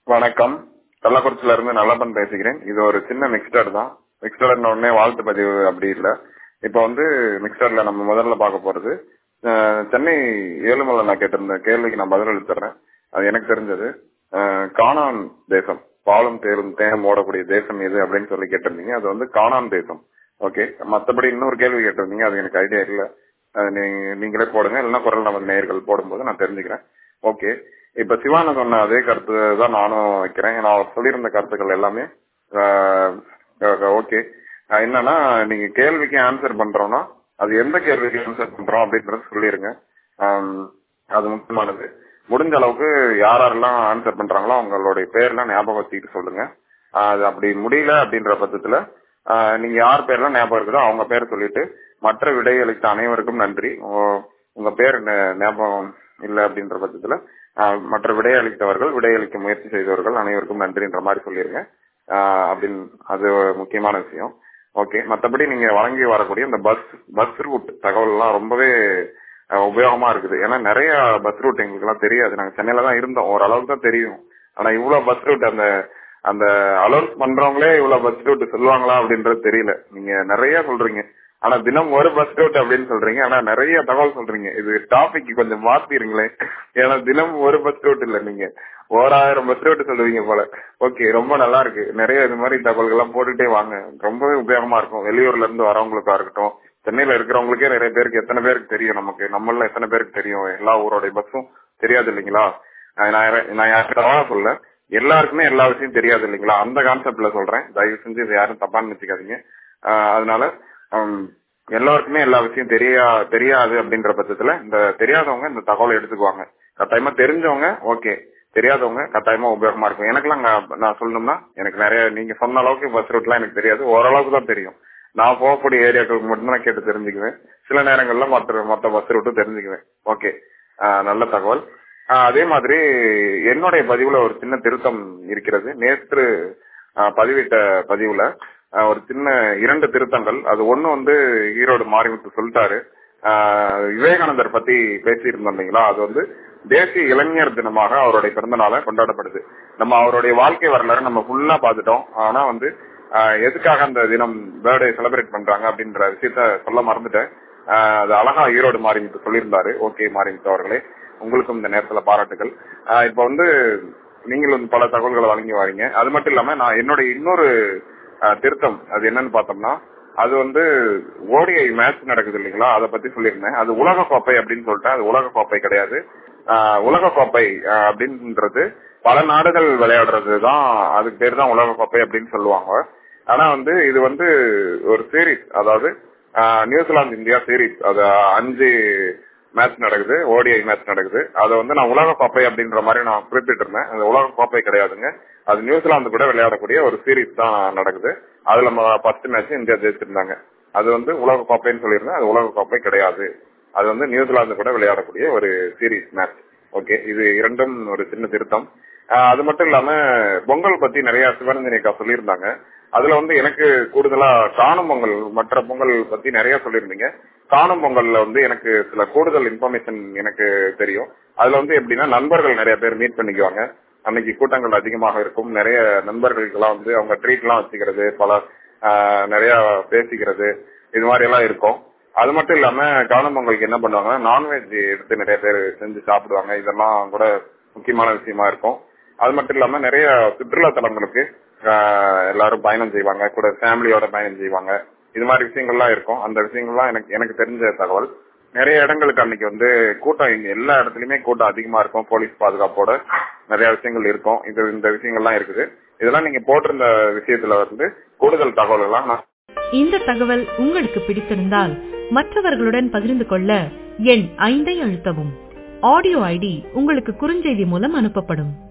வணக்கம் கள்ளக்குறிச்சியில இருந்து நல்லப்பன் பேசுகிறேன் இது ஒரு சின்ன மிக்ஸ்டர் தான் மிக்ஸ்டர் உடனே வாழ்த்து பதிவு அப்படி இல்ல இப்ப வந்து மிக்ஸ்டர்ல நம்ம முதல்ல பார்க்க போறது அஹ், சென்னை ஏழுமலை நான் கேட்டிருந்த கேள்விக்கு நான் பதில் எழுத்துறேன் அது எனக்கு தெரிஞ்சது அஹ், கானான் தேசம் பாலும் தேரும் தேனும் ஓடக்கூடிய தேசம் எது அப்படின்னு சொல்லி கேட்டிருந்தீங்க அது வந்து கானான் தேசம் ஓகே மத்தபடி இன்னொரு கேள்வி கேட்டிருந்தீங்க அது எனக்கு ஐடியா இல்ல அது நீ- நீங்களே போடுங்க இல்லைன்னா குரல் நமது நேயர்கள் போடும்போது நான் தெரிஞ்சுக்கிறேன் ஓகே இப்ப சிவானந்த் சொன்ன அதே கருத்து தான் நானும் வைக்கிறேன் நான் அவர் சொல்லியிருந்த கருத்துக்கள் எல்லாமே ஓகே என்னன்னா நீங்க கேள்விக்கு ஆன்சர் பண்றோம்னா அது எந்த கேள்விக்கு ஆன்சர் பண்றோம் அப்படின்றத சொல்லிருங்க ஆம், அது முக்கியமானது முடிஞ்ச அளவுக்கு யார் யாரெல்லாம் ஆன்சர் பண்றாங்களோ அவங்களுடைய பேர்லாம் ஞாபகம் வச்சுக்கிட்டு சொல்லுங்க ஆஹ் அது அப்படி முடியல அப்படின்ற பட்சத்துல ஆஹ் நீங்க யார் பேர்லாம் ஞாபகம் இருக்குதோ அவங்க பேர் சொல்லிட்டு மற்ற விடையளித்த அனைவருக்கும் நன்றி உ- உங்க பேர் ஞா- ஞாபகம் இல்ல அப்படின்ற பட்சத்துல ஆஹ் மற்ற விடையளித்தவர்கள் விடையளிக்க முயற்சி செய்தவர்கள் அனைவருக்கும் நன்றின்ற மாதிரி சொல்லிருங்க ஆஹ் அப்படின்னு அது ஒரு முக்கியமான விஷயம் ஓகே மத்தபடி நீங்க வழங்கி வரக்கூடிய இந்த பஸ் பஸ் ரூட் தகவல் எல்லாம் ரொம்பவே அஹ், உபயோகமா இருக்குது ஏன்னா நிறைய பஸ் ரூட் எங்களுக்கு எல்லாம் தெரியாது நாங்க சென்னையில தான் இருந்தோம் ஓரளவுக்கு தான் தெரியும் ஆனா இவ்வளவு பஸ் ரூட் அந்த அந்த அலௌன்ஸ் பண்றவங்களே இவ்வளவு பஸ் ரூட் சொல்லுவாங்களா அப்படின்றது தெரியல நீங்க நிறைய சொல்றீங்க ஆனா தினம் ஒரு பஸ் ரூட் அப்படின்னு சொல்றீங்க ஆனா நிறைய தகவல் சொல்றீங்க இது டாபிக் கொஞ்சம் மாத்திருங்களே ஏன்னா தினம் ஒரு பஸ் ரூட் இல்ல நீங்க ஓராயிரம் பஸ் ரூட் சொல்லுவீங்க போல ஓகே ரொம்ப நல்லா இருக்கு நிறைய இது மாதிரி தகவல்கள் எல்லாம் போட்டுட்டே வாங்க ரொம்பவே உபயோகமா இருக்கும் வெளியூர்ல இருந்து வரவங்களுக்கா இருக்கட்டும் சென்னையில இருக்கிறவங்களுக்கே நிறைய பேருக்கு எத்தனை பேருக்கு தெரியும் நமக்கு நம்மள எத்தனை பேருக்கு தெரியும் எல்லா ஊரோட பஸ்ஸும் தெரியாது இல்லைங்களா அஹ் நான் யார- நான் யாருக்காக சொல்ல எல்லாருக்குமே எல்லா விஷயம் தெரியாது இல்லைங்களா அந்த கான்செப்ட்ல சொல்றேன் தயவு செஞ்சு இதை யாரும் தப்பா நினைச்சுக்காதீங்க ஆஹ் அதனால ஹம், எல்லாருக்குமே எல்லா விஷயம் தெரியா தெரியாது அப்படின்ற பட்சத்துல இந்த தெரியாதவங்க இந்த தகவலை எடுத்துக்குவாங்க கட்டாயமா தெரிஞ்சவங்க ஓகே தெரியாதவங்க கட்டாயமா உபயோகமா இருக்கும் எனக்கெல்லாம் அங்க நான் சொல்லணும்னா எனக்கு நிறைய நீங்க சொன்ன அளவுக்கு பஸ் ரூட்லாம் எனக்கு தெரியாது ஓரளவுக்கு தான் தெரியும் நான் போகக்கூடிய ஏரியாக்களுக்கு மட்டும் தான் கேட்டு தெரிஞ்சுக்குவேன் சில நேரங்கள்ல மற்ற மொத்த பஸ் ரூட்டும் தெரிஞ்சுக்குவேன் ஓகே நல்ல தகவல் ஆஹ் அதே மாதிரி என்னுடைய பதிவுல ஒரு சின்ன திருத்தம் இருக்கிறது நேற்று ஆஹ் பதிவிட்ட பதிவுல ஆஹ் ஒரு சின்ன இரண்டு திருத்தங்கள் அது ஒண்ணு வந்து ஈரோடு மாரிமுத்து சொல்லிட்டாரு ஆஹ் விவேகானந்தர் பத்தி பேசியிருந்தோம் இல்லைங்களா அது வந்து தேசிய இளைஞர் தினமாக அவருடைய பிறந்த நாளை கொண்டாடப்படுது நம்ம அவருடைய வாழ்க்கை வரலாறு நம்ம ஃபுல்லா பார்த்துட்டோம் ஆனா வந்து ஆஹ் எதுக்காக அந்த தினம் பர்த்டே செலிப்ரேட் பண்றாங்க அப்படின்ற விஷயத்த சொல்ல மறந்துட்டேன் ஆஹ் அது அழகா ஈரோடு மாரிமுத்து சொல்லியிருந்தாரு ஓகே மாரிமுத்து அவர்களே உங்களுக்கும் இந்த நேரத்துல பாராட்டுகள் ஆஹ் இப்ப வந்து நீங்களும் பல தகவல்களை வழங்கி வரீங்க அது மட்டும் இல்லாம நான் என்னுடைய இன்னொரு ஆஹ், திருத்தம் அது என்னன்னு பார்த்தோம்னா அது வந்து ஓடிஐ மேட்ச் நடக்குது இல்லைங்களா அதை பத்தி சொல்லியிருந்தேன் அது உலக கோப்பை அப்படின்னு சொல்லிட்டேன் அது உலக கோப்பை கிடையாது ஆஹ், உலக கோப்பை ஆஹ், அப்படின்றது பல நாடுகள் விளையாடுறது தான் அதுக்கு பேர் தான் உலக கோப்பை அப்படின்னு சொல்லுவாங்க ஆனா வந்து இது வந்து ஒரு சீரீஸ் அதாவது ஆஹ், நியூசிலாந்து இந்தியா சீரீஸ் அது அஞ்சு மேட்ச் நடக்குது ஓடிஐ மேட்ச் நடக்குது அதை வந்து நான் உலக கோப்பை அப்படின்ற மாதிரி நான் குறிப்பிட்டிருந்தேன் அது உலக கோப்பை கிடையாதுங்க அது நியூசிலாந்து கூட விளையாடக்கூடிய ஒரு சீரீஸ் தான் நடக்குது அதுல ஃபர்ஸ்ட் மேட்ச் இந்தியா ஜெயிச்சிருந்தாங்க அது வந்து உலக கோப்பைன்னு சொல்லியிருந்தேன் அது உலக கோப்பை கிடையாது அது வந்து நியூசிலாந்து கூட விளையாடக்கூடிய ஒரு சீரீஸ் மேட்ச் ஓகே இது இரண்டும் ஒரு சின்ன திருத்தம் ஆஹ் அது மட்டும் இல்லாம பொங்கல் பத்தி நிறைய சிவரஞ்சனி அக்கா சொல்லியிருந்தாங்க அதுல வந்து எனக்கு கூடுதலா காணும் பொங்கல் மற்ற பொங்கல் பத்தி நிறைய சொல்லியிருந்தீங்க காணும் பொங்கல்ல வந்து எனக்கு சில கூடுதல் இன்ஃபர்மேஷன் எனக்கு தெரியும் அதுல வந்து எப்படின்னா நண்பர்கள் நிறைய பேர் மீட் பண்ணிக்குவாங்க அன்னைக்கு கூட்டங்கள் அதிகமாக இருக்கும் நிறைய நண்பர்களுக்கெல்லாம் வந்து அவங்க ட்ரீட் எல்லாம் வச்சுக்கிறது பல ஆஹ், நிறைய பேசிக்கிறது இது மாதிரி எல்லாம் இருக்கும் அது மட்டும் இல்லாம காணும் பொங்கலுக்கு என்ன பண்ணுவாங்கன்னா நான்வெஜ் எடுத்து நிறைய பேர் செஞ்சு சாப்பிடுவாங்க இதெல்லாம் கூட முக்கியமான விஷயமா இருக்கும் அது மட்டும் இல்லாம நிறைய சுற்றுலா தலங்களுக்கு ஆஹ், எல்லாரும் பயணம் செய்வாங்க கூட ஃபேமிலியோட பயணம் செய்வாங்க இது மாதிரி விஷயங்கள்லாம் இருக்கும் அந்த விஷயங்கள்லாம் எனக்கு எனக்கு தெரிஞ்ச தகவல் நிறைய இடங்களுக்கு அன்னைக்கு வந்து கூட்டம் இங்க எல்லா இடத்துலயுமே கூட்டம் அதிகமா இருக்கும் போலீஸ் பாதுகாப்போட நிறைய விஷயங்கள் இருக்கும் இது இந்த விஷயங்கள்லாம் இருக்குது இதெல்லாம் நீங்க போட்டிருந்த விஷயத்துல வந்து கூடுதல் தகவல் எல்லாம் நான் இந்த தகவல் உங்களுக்கு பிடித்திருந்தால் மற்றவர்களுடன் பகிர்ந்து கொள்ள எண் ஐந்தை அழுத்தவும் ஆடியோ ஐடி உங்களுக்கு குறுஞ்செய்தி மூலம் அனுப்பப்படும்